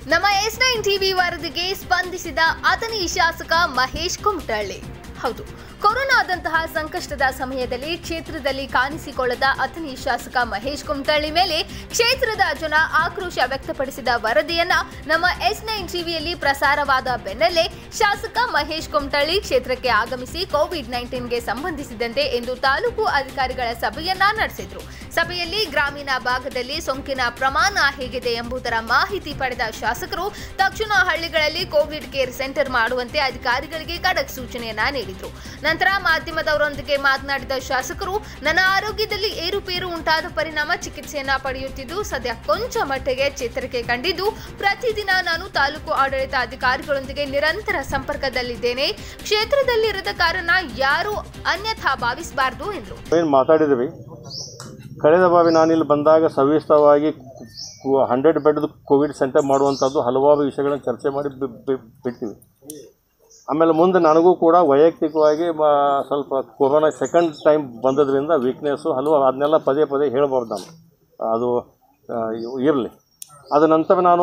ನಮ್ಮ S nine TV ವರದಿಗೆ ಸ್ಪಂದಿಸಿದ ಅಥಣಿ ಶಾಸಕ ಮಹೇಶ್ ಕುಮಟಳ್ಳಿ ಹೌದು ಕೊರೋನಾದಂತಹ ಸಂಕಷ್ಟದ ಸಮಯದಲ್ಲಿ ಕ್ಷೇತ್ರದಲ್ಲಿ ಕಾಣಿಸಿಕೊಳ್ಳದ ಅಥಣಿ ಶಾಸಕ ಮಹೇಶ್ ಕುಮಟಳ್ಳಿ ಮೇಲೆ ಕ್ಷೇತ್ರದ ಜನ ಆಕ್ರೋಶ ವ್ಯಕ್ತಪಡಿಸಿದ ವರದಿಯನ್ನ ನಮ್ಮ ಎಸ್ ನೈನ್ ಟಿವಿಯಲ್ಲಿ ಪ್ರಸಾರವಾದ ಬೆನ್ನಲ್ಲೇ ಶಾಸಕ ಮಹೇಶ್ ಕುಮಟಳ್ಳಿ ಕ್ಷೇತ್ರಕ್ಕೆ ಆಗಮಿಸಿ ಕೋವಿಡ್ ನೈನ್ಟೀನ್ಗೆ ಸಂಬಂಧಿಸಿದಂತೆ ಇಂದು ತಾಲೂಕು ಅಧಿಕಾರಿಗಳ ಸಭೆಯನ್ನ ನಡೆಸಿದ್ರು ಸಭೆಯಲ್ಲಿ ಗ್ರಾಮೀಣ ಭಾಗದಲ್ಲಿ ಸೋಂಕಿನ ಪ್ರಮಾಣ ಹೇಗಿದೆ ಎಂಬುದರ ಮಾಹಿತಿ ಪಡೆದ ಶಾಸಕರು ತಕ್ಷಣ ಹಳ್ಳಿಗಳಲ್ಲಿ ಕೋವಿಡ್ ಕೇರ್ ಸೆಂಟರ್ ಮಾಡುವಂತೆ ಅಧಿಕಾರಿಗಳಿಗೆ ಖಡಕ್ ಸೂಚನೆಯನ್ನ ನೀಡಿದ್ರು ನಂತರ ಮಾಧ್ಯಮದವರೊಂದಿಗೆ ಮಾತನಾಡಿದ ಶಾಸಕರು ನನ್ನ ಆರೋಗ್ಯದಲ್ಲಿ ಏರುಪೇರು ಉಂಟಾದ ಪರಿಣಾಮ ಚಿಕಿತ್ಸೆಯನ್ನ ಪಡೆಯುತ್ತಿದ್ದು ಸದ್ಯ ಕೊಂಚ ಮಟ್ಟಿಗೆ ಚೇತರಿಕೆ ಕಂಡಿದ್ದು ಪ್ರತಿದಿನ ನಾನು ತಾಲೂಕು ಆಡಳಿತ ಅಧಿಕಾರಿಗಳೊಂದಿಗೆ ನಿರಂತರ ಸಂಪರ್ಕದಲ್ಲಿದ್ದೇನೆ ಕ್ಷೇತ್ರದಲ್ಲಿರದ ಕಾರಣ ಯಾರು ಅನ್ಯಥಾ ಭಾವಿಸಬಾರದು ಎಂದರು ಏನು ಮಾತಾಡಿದ್ವಿ ಕಳೆದ ಬಾರಿ ನಾನಿಲ್ಲಿ ಬಂದಾಗ ಸವಿಸ್ತರವಾಗಿ ಹಂಡ್ರೆಡ್ ಬೆಡ್ದು ಕೋವಿಡ್ ಸೆಂಟರ್ ಮಾಡುವಂಥದ್ದು ಹಲವಾರು ವಿಷಯಗಳನ್ನು ಚರ್ಚೆ ಮಾಡಿ ಬಿ- ಬಿ- ಬಿಡ್ತೀವಿ ಆಮೇಲೆ ಮುಂದೆ ನನಗೂ ಕೂಡ ವೈಯಕ್ತಿಕವಾಗಿ ಮ ಸ್ವಲ್ಪ ಕೊರೋನಾ ಸೆಕೆಂಡ್ ಟೈಮ್ ಬಂದದ್ರಿಂದ ವೀಕ್ನೆಸ್ಸು ಹಲವು ಅದನ್ನೆಲ್ಲ ಪದೇ ಪದೇ ಹೇಳ್ಬಾರ್ದು ನಾನು ಅದು ಇರಲಿ ಅದ ನಂತರ ನಾನು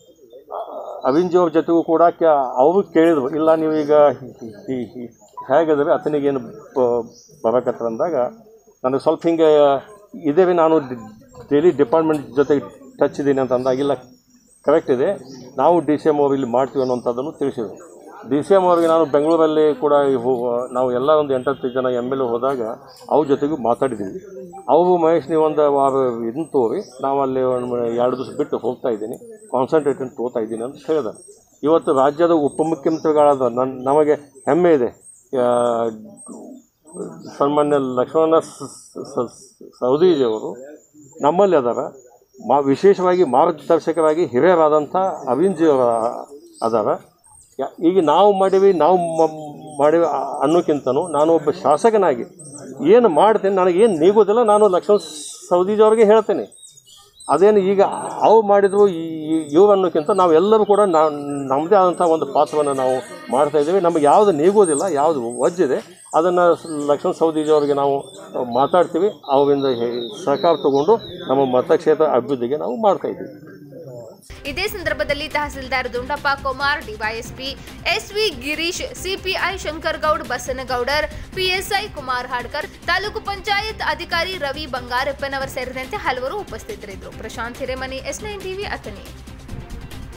ಅವಿಂಜಿ ಅವ್ರ ಜೊತೆಗೂ ಕೂಡ ಕೆ ಅವರು ಕೇಳಿದ್ರು ಇಲ್ಲ ನೀವೀಗ ಹೇಗಿದ್ರೆ ಆತನಿಗೇನು ಬರಕತ್ರ ಅಂದಾಗ ನನಗೆ ಸ್ವಲ್ಪ ಹಿಂಗೆ ಇದ್ದೇವೆ ನಾನು ಡೈಲಿ ಡಿಪಾರ್ಟ್ಮೆಂಟ್ ಜೊತೆಗೆ ಟಚ್ ಇದ್ದೀನಿ ಅಂತ ಅಂದಾಗಿಲ್ಲ ಕರೆಕ್ಟ್ ಇದೆ ನಾವು ಡಿ ಸಿ ಎಮ್ ಅವ್ರು ಇಲ್ಲಿ ಮಾಡ್ತೀವಿ ಅನ್ನೋಂಥದ್ದನ್ನು ತಿಳಿಸಿದ್ರು ಡಿ ಸಿ ಎಮ್ ಅವ್ರಿಗೆ ನಾನು ಬೆಂಗಳೂರಲ್ಲಿ ಕೂಡ ಹೋ- ನಾವು ಎಲ್ಲ ಒಂದು ಎಂಟತ್ತು ಜನ ಎಮ್ ಎಲ್ ಎ ಹೋದಾಗ ಅವ್ರ ಜೊತೆಗೂ ಮಾತಾಡಿದ್ದೀವಿ ಅವರು ಮಹೇಶ್ ನೀವು ಒಂದು ವಾರ ಇದನ್ನು ತೋರಿ ನಾವು ಅಲ್ಲಿ ಒಂದು ಎರಡು ದಿವಸ ಬಿಟ್ಟು ಹೋಗ್ತಾ ಇದ್ದೀನಿ ಕಾನ್ಸಂಟ್ರೇಟನ್ ತೋತಾ ಇದ್ದೀನಿ ಅಂತ ಹೇಳಿದ ಇವತ್ತು ರಾಜ್ಯದ ಉಪಮುಖ್ಯಮಂತ್ರಿಗಳಾದ ನನ್ನ ನಮಗೆ ಹೆಮ್ಮೆ ಇದೆ ಆ, ಸನ್ಮಾನ್ಯ ಲಕ್ಷ್ಮಣ ಸ- ಸ- ಸವದಿಜಿಯವರು ನಮ್ಮಲ್ಲಿ ಅದಾರ ಮಾ ವಿಶೇಷವಾಗಿ ಮಾರ್ಗದರ್ಶಕರಾಗಿ ಹಿರಿಯರಾದಂಥ ಅವಿಂಜಿಯವರ ಅದಾರ ಯಾ- ಈಗ ನಾವು ಮಾಡೀವಿ ನಾವು ಮ- ಮಾಡೀವಿ ಅ- ಅನ್ನೋಕ್ಕಿಂತನೂ ನಾನು ಒಬ್ಬ ಶಾಸಕನಾಗಿ ಏನು ಮಾಡ್ತೇನೆ ನನಗೇನು ನೀಗೋದಿಲ್ಲ ನಾನು ಲಕ್ಷ್ಮಣ ಸವದಿಜಿಯವ್ರಿಗೆ ಹೇಳ್ತೇನೆ ಅದೇನು ಈಗ ಅವು ಮಾಡಿದ್ರು ಇವು ಅನ್ನೋಕ್ಕಿಂತ ನಾವೆಲ್ಲರೂ ಕೂಡ ನಾವು ನಮ್ಮದೇ ಆದಂಥ ಒಂದು ಪಾತ್ರವನ್ನು ನಾವು ಮಾಡ್ತಾ ಇದ್ದೀವಿ ನಮಗೆ ಯಾವುದು ನೀಗೋದಿಲ್ಲ ಯಾವುದು ವಜ್ಜಿದೆ ಅದನ್ನು ಲಕ್ಷ್ಮಣ ಸವದಿಜಿಯವರಿಗೆ ನಾವು ಮಾತಾಡ್ತೀವಿ ಅವರಿಂದ ಹೆ- ಸಹಕಾರ ತಗೊಂಡು ನಮ್ಮ ಮತಕ್ಷೇತ್ರ ಅಭಿವೃದ್ಧಿಗೆ ನಾವು ಮಾಡ್ತಾ ಇದ್ದೀವಿ ಇದೇ ಸಂದರ್ಭದಲ್ಲಿ tahsildar Dundappa Kumar DYSP SV Girish CPI Shankaragoud Basanagoudar PSI Kumar Hadkar taluk panchayat ಅಧಿಕಾರಿ ರವಿ ಬಂಗಾರಪ್ಪನವರ್ ಸೇರಿದಂತೆ ಹಲವರು ಉಪಸ್ಥಿತರಿದ್ದರು Prashant Hiremani S nine TV Athani